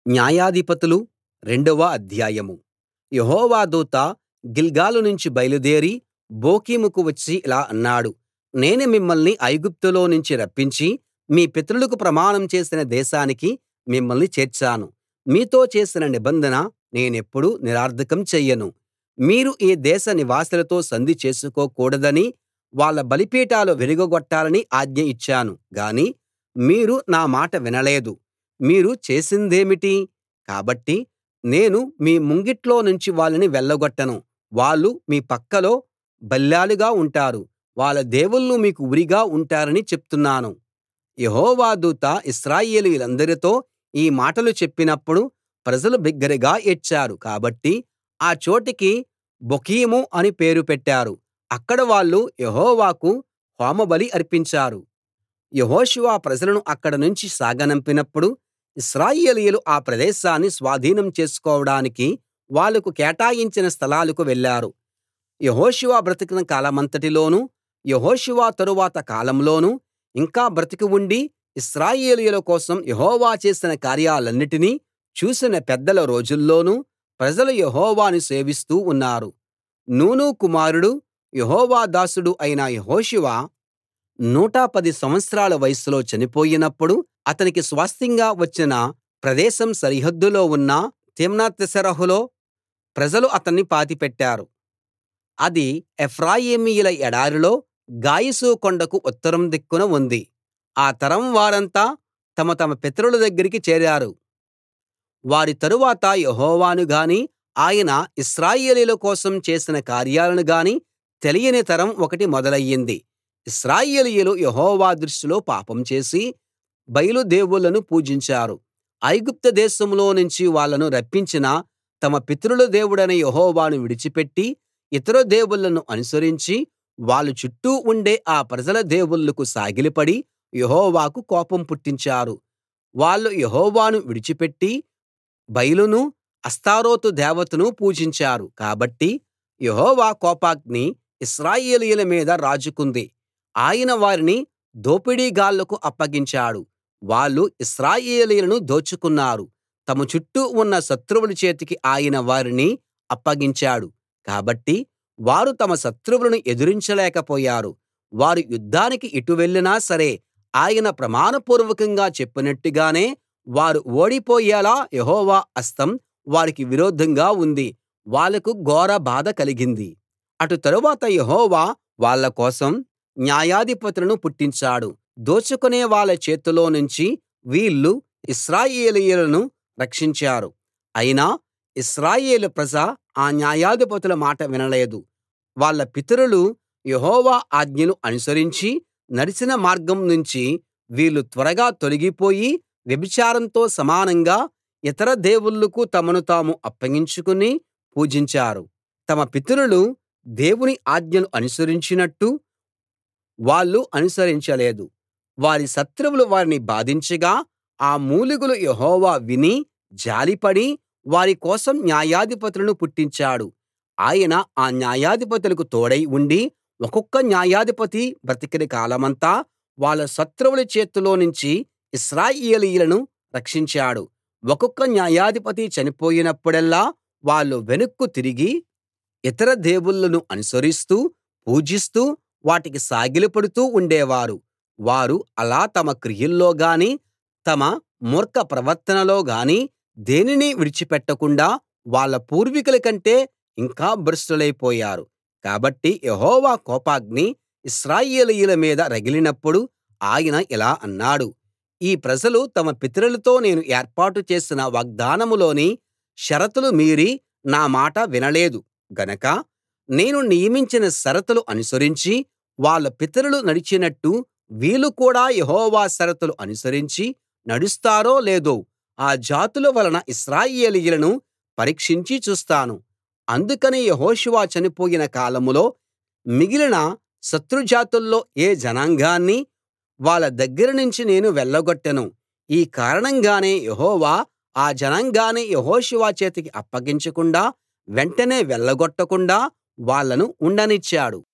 న్యాయాధిపతులు రెండవ అధ్యాయం యెహోవా దూత గిల్గాలు నుంచి బయలుదేరి బోకీముకు వచ్చి ఇలా అన్నాడు నేను మిమ్మల్ని ఐగుప్తులో నుంచి రప్పించి మీ పితరులకు ప్రమాణం చేసిన దేశానికి మిమ్మల్ని చేర్చాను మీతో చేసిన నిబంధన నేనెప్పుడూ నిరర్థకం చెయ్యను మీరు ఈ దేశ నివాసులతో సంధి చేసుకోకూడదని వాళ్ళ బలిపీఠాలు విరగగొట్టాలని ఆజ్ఞ ఇచ్చాను గాని మీరు నా మాట వినలేదు మీరు చేసిందేమిటి కాబట్టి నేను మీ ముంగిట్లో నుంచి వాళ్ళని వెళ్ళగొట్టను వాళ్ళు మీ పక్కలో బల్లేలుగా ఉంటారు వాళ్ళ దేవుళ్ళు మీకు ఉరిగా ఉంటారని చెప్తున్నాను యెహోవా దూత ఇశ్రాయేలీయులందరితో ఈ మాటలు చెప్పినప్పుడు ప్రజలు బిగ్గరగా ఏడ్చారు కాబట్టి ఆ చోటికి బొకీము అని పేరు పెట్టారు అక్కడ వాళ్ళు యెహోవాకు హోమబలి అర్పించారు యెహోషువ ప్రజలను అక్కడి నుంచి సాగనంపినప్పుడు ఇశ్రాయేలీయులు ఆ ప్రదేశాన్ని స్వాధీనం చేసుకోవడానికి వాళ్లకు కేటాయించిన స్థలాలకు వెళ్ళారు యెహోషువ బ్రతికిన కాలమంతటిలోనూ యెహోషువ తరువాత కాలంలోనూ ఇంకా బ్రతికి ఉండి ఇశ్రాయేలీయుల కోసం యెహోవా చేసిన కార్యాలన్నిటినీ చూసిన పెద్దల రోజుల్లోనూ ప్రజలు యెహోవాను సేవిస్తూ ఉన్నారు నూను కుమారుడు యెహోవా దాసుడు అయిన యెహోషువ 110 సంవత్సరాల వయస్సులో చనిపోయినప్పుడు అతనికి స్వాస్థ్యంగా వచ్చిన ప్రదేశం సరిహద్దులో ఉన్న తిమ్నత్సెరహులో ప్రజలు అతన్ని పాతిపెట్టారు అది ఎఫ్రాయిమీయుల ఎడారిలో గాయషు కొండకు ఉత్తరం దిక్కున ఉంది ఆ తరం వారంతా తమ తమ పితరుల దగ్గరికి చేరారు వారి తరువాత యెహోవాను గాని ఆయన ఇశ్రాయేలీయుల కోసం చేసిన కార్యాలను గాని తెలియని తరం ఒకటి మొదలయ్యింది ఇశ్రాయేలీయులు యెహోవా దృష్టిలో పాపం చేసి బయలు దేవుళ్ళను పూజించారు ఐగుప్తు దేశంలో నుంచి వాళ్ళను రప్పించిన తమ పితరుల దేవుడైన యెహోవాను విడిచిపెట్టి ఇతర దేవుళ్ళను అనుసరించి వాళ్ళ చుట్టూ ఉండే ఆ ప్రజల దేవుళ్ళకు సాగిలపడి యెహోవాకు కోపం పుట్టించారు వాళ్ళు యెహోవాను విడిచిపెట్టి బయలును అష్తారోతు దేవతను పూజించారు కాబట్టి యెహోవా కోపాగ్ని ఇశ్రాయేలీయుల మీద రాజుకుంది ఆయన వారిని దోపిడీగాళ్ళకు అప్పగించాడు వాళ్ళు ఇశ్రాయేలీయులను దోచుకున్నారు తమ చుట్టూ ఉన్న శత్రువుల చేతికి ఆయన వారిని అప్పగించాడు కాబట్టి వారు తమ శత్రువులను ఎదిరించలేకపోయారు వారు యుద్ధానికి ఎటు వెళ్ళినా సరే ఆయన ప్రమాణపూర్వకంగా చెప్పినట్టుగానే వారు ఓడిపోయేలా యెహోవా హస్తం వారికి విరోధంగా ఉంది వాళ్లకు ఘోర బాధ కలిగింది అటు తరువాత యెహోవా వాళ్ళ కోసం న్యాయాధిపతులను పుట్టించాడు దోచుకునే వాళ్ళ చేతిలో నుంచి వీళ్ళు ఇశ్రాయేలీయులను రక్షించారు అయినా ఇశ్రాయేలు ప్రజ ఆ న్యాయాధిపతుల మాట వినలేదు వాళ్ళ పితరులు యెహోవా ఆజ్ఞలు అనుసరించి నడిచిన మార్గం నుంచి వీళ్ళు త్వరగా తొలగిపోయి వ్యభిచారంతో సమానంగా ఇతర దేవుళ్ళకు తమను తాము అప్పగించుకుని పూజించారు తమ పితరులు దేవుని ఆజ్ఞలు అనుసరించినట్టు వాళ్ళు అనుసరించలేదు వారి శత్రువులు వారిని బాధించగా ఆ మూలుగులు యెహోవా విని జాలిపడి వారి కోసం న్యాయాధిపతులను పుట్టించాడు ఆయన ఆ న్యాయాధిపతులకు తోడై ఉండి ఒక్కొక్క న్యాయాధిపతి బ్రతికిన కాలమంతా వాళ్ళ శత్రువుల చేతిలో నుంచి ఇశ్రాయేలీయులను రక్షించాడు ఒక్కొక్క న్యాయాధిపతి చనిపోయినప్పుడల్లా వాళ్ళు వెనక్కు తిరిగి ఇతర దేవుళ్ళను అనుసరిస్తూ పూజిస్తూ వాటికి సాగిలపడుతూ ఉండేవారు వారు అలా తమ క్రియల్లో గాని తమ మూర్ఖ ప్రవర్తనలో గాని దేనినీ విడిచిపెట్టకుండా వాళ్ళ పూర్వీకుల కంటే ఇంకా భ్రష్టులైపోయారు కాబట్టి యెహోవా కోపాగ్ని ఇశ్రాయేలీయుల మీద రగిలినప్పుడు ఆయన ఇలా అన్నాడు ఈ ప్రజలు తమ పితరులతో నేను ఏర్పాటు చేసిన వాగ్దానంలోని షరతులు మీరి నా మాట వినలేదు గనక నేను నియమించిన షరతులు అనుసరించి వాళ్ళ పితరులు నడిచినట్టు వీళ్ళు కూడా యెహోవా షరతులు అనుసరించి నడుస్తారో లేదో ఆ జాతుల వలన ఇశ్రాయేలీయులను పరీక్షించి చూస్తాను అందుకని యెహోషువ చనిపోయిన కాలంలో మిగిలిన శత్రుజాతుల్లో ఏ జనాంగాన్నీ వాళ్ళ దగ్గర నుంచి నేను వెళ్ళగొట్టను ఈ కారణంగానే యెహోవా ఆ జనాంగాన్ని యెహోషువ చేతికి అప్పగించకుండా వెంటనే వెళ్ళగొట్టకుండా వాళ్ళను ఉండనిచ్చాడు